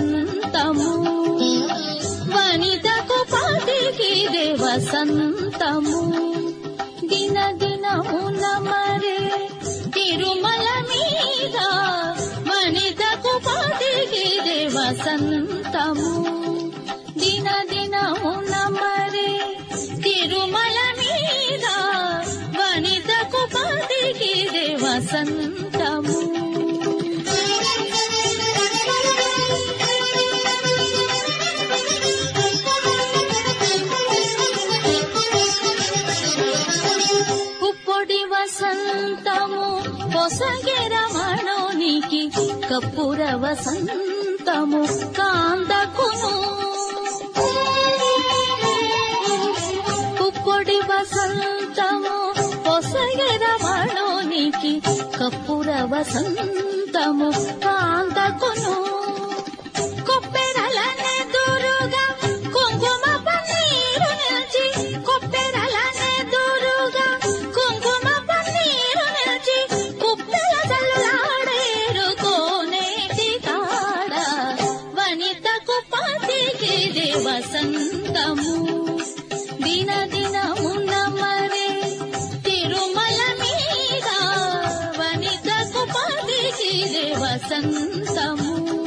వసంతము వనితకు పాటికి దే వసంతము దిన దినమున మరే తిరుమల మీద వనితకు పాటికి దే వసంతము దిన దినమున మరే తిరుమల మీద వనితకు పాటికి దే వసంతము పుప్పొడి వసంతము పొసగెర మణోనికి కప్పుర వసంతము కాందకును పుప్పొడి వసంతము పొసగెర మణోనికి కప్పుర వసంతము కాందకును కొప్పెరలనే దూరుగా కుంకుమ పన్నీరు నిలిచి కొప్పెరలనే దూరుగా కుంకుమ పన్నీరు నిలిచి కుప్పెల జల్లాడేరు కోనేటి కాడ వనితకు పాతికి దే వసంతము దిన దినమున మరే తిరుమల మీద వనితకు పాతికి దే వసంతము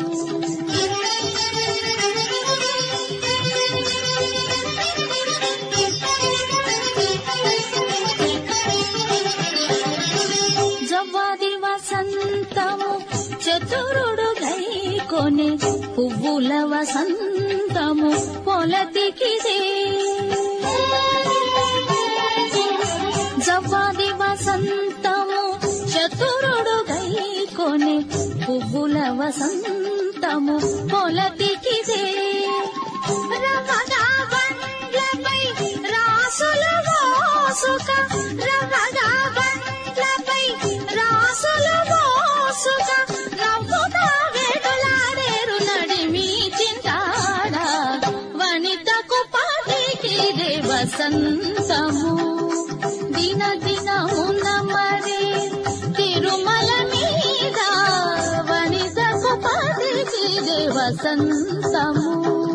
జవ్వాది వసంతము చతురుడు గైకొనే పువ్వుల వసంతము పొలతికిదే జవ్వాది వసంతము చతురుడు గైకొనే పువ్వుల వసంతము పొలతికిదే రమణ బండ్లపై రాసుల మోసుక రమణ బండ్లపై రాసుల మోసుక నవ్వుతా వేడులాడేరు నడిమి చింతాడ వనితకు పాటికి దే వసంతము దిన దినమున మరే తిరుమల మీద వనితకు పాటికి దే వసంతము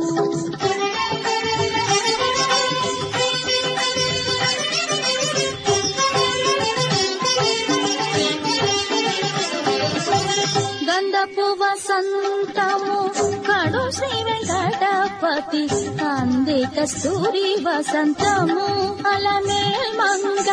గంధపు వసంతము కడు శ్రీ వెంకటపతి అందే కస్తూరి వసంతము అలమే మంగ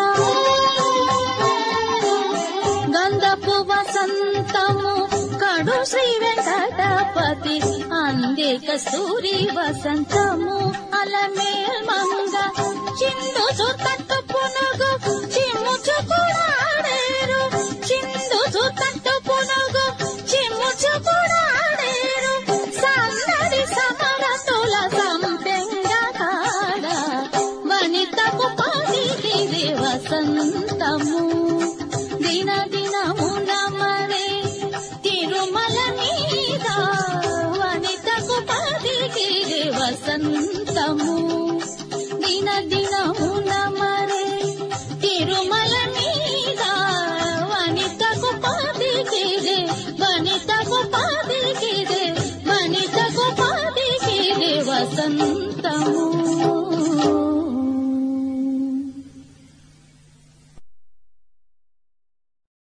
గంధపు వసంతము కడు శ్రీ వెంకటపతి అందే కస్తూరి వసంతము అలమే మంగ చిందు తట్టు పునుగు చిమ్ముచుకుడాడేరు చిందు తట్టు పునుగు చిమ్ముచుకుడాడేరు సందడి సమరతుల సంపెంగ కాడ వనితకు పాటికి దే వసంతము దిన దినమున మరే తిరుమల మీద వనితకు పాటికి దే వసంతము దిన దినమున మరే తిరుమల